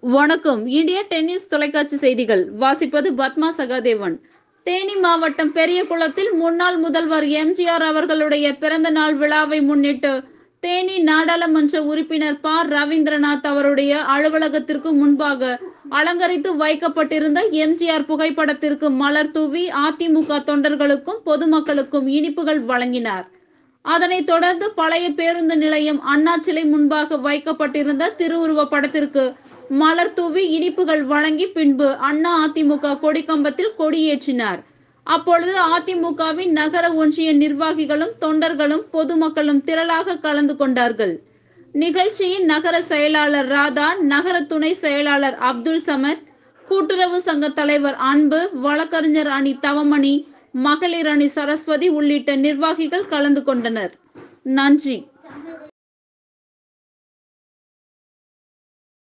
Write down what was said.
வணக்கம் இந்திய டென்னிஸ் தொலைக்காட்சி செய்திகள் வாசிப்பது பத்மா சகாதேவன் தேனி மாவட்டம் பெரியகுளத்தில் முன்னாள் முதல்வர் எம்ஜிஆர் அவர்களுடைய பிறந்த நாள் விழாவை முன்னிட்டு தேனி நாடாளுமன்ற உறுப்பினர் ப ரவீந்திரநாத் அவருடைய அலுவலகத்திற்கு முன்பாக அலங்கரித்து வைக்கப்பட்டிருந்த எம்ஜிஆர் புகைப்படத்திற்கு மலர் தூவி அதிமுக தொண்டர்களுக்கும் பொதுமக்களுக்கும் இனிப்புகள் வழங்கினார் அதனைத் தொடர்ந்து பழைய பேருந்து நிலையம் அண்ணா சிலை முன்பாக வைக்கப்பட்டிருந்த திருவுருவ படத்திற்கு மலர் தூவி இனிப்புகள் வழங்கி பின்பு அண்ணா அதிமுக கொடிக்கம்பத்தில் கொடியேற்றினார் அப்பொழுது அதிமுகவின் நகர ஒன்றிய நிர்வாகிகளும் தொண்டர்களும் பொதுமக்களும் திரளாக கலந்து கொண்டார்கள் நிகழ்ச்சியின் நகர செயலாளர் ராதா நகர துணை செயலாளர் அப்துல் சமத் கூட்டுறவு சங்க தலைவர் அன்பு வழக்கறிஞர் அணி தவமணி மகளிர் அணி சரஸ்வதி உள்ளிட்ட நிர்வாகிகள் கலந்து கொண்டனர் நன்றி